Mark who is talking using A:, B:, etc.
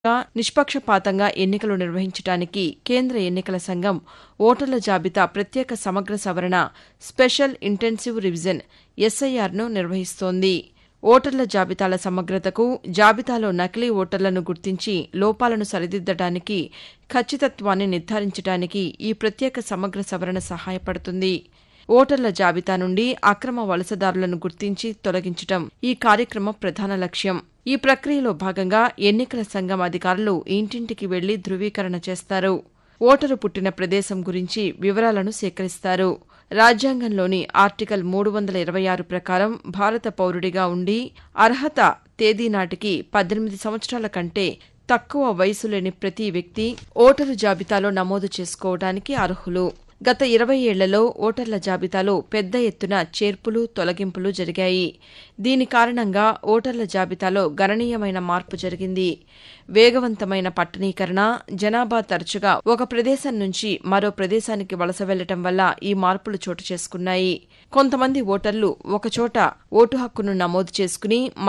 A: గా నిష్పక్షపాతంగా ఎన్నికలు నిర్వహించడానికి కేంద్ర ఎన్నికల సంఘం ఓటర్ల జాబితా ప్రత్యేక సమగ్ర సవరణ స్పెషల్ ఇంటెన్సివ్ రివిజన్ ఎస్ఐఆర్ను నిర్వహిస్తోంది ఓటర్ల జాబితాల సమగ్రతకు జాబితాలో నకిలీ ఓటర్లను గుర్తించి లోపాలను సరిదిద్దడానికి ఖచ్చితత్వాన్ని నిర్ధారించడానికి ఈ ప్రత్యేక సమగ్ర సవరణ సహాయపడుతుంది ఓటర్ల జాబితా నుండి అక్రమ వలసదారులను గుర్తించి తొలగించడం ఈ కార్యక్రమం ప్రధాన లక్ష్యం ఈ ప్రక్రియలో భాగంగా ఎన్నికల సంఘం అధికారులు ఇంటింటికి వెళ్లి ధృవీకరణ చేస్తారు ఓటరు పుట్టిన ప్రదేశం గురించి వివరాలను సేకరిస్తారు రాజ్యాంగంలోని ఆర్టికల్ మూడు వందల ఇరవై ఆరు ప్రకారం భారత పౌరుడిగా ఉండి అర్హత తేదీ నాటికి పద్దెనిమిది సంవత్సరాల కంటే తక్కువ వయసు లేని ప్రతి వ్యక్తి ఓటరు జాబితాలో నమోదు చేసుకోవడానికి అర్హులు గత ఇరవై ఏళ్లలో ఓటర్ల జాబితాలో పెద్ద ఎత్తున చేర్పులు తొలగింపులు జరిగాయి దీని కారణంగా ఓటర్ల జాబితాలో గణనీయమైన మార్పు జరిగింది వేగవంతమైన పట్టణీకరణ జనాభా తరచుగా ఒక ప్రదేశం నుంచి మరో ప్రదేశానికి వలస వెళ్లటం వల్ల ఈ మార్పులు చోటు చేసుకున్నాయి కొంతమంది ఓటర్లు ఒకచోట ఓటు హక్కును నమోదు చేసుకుని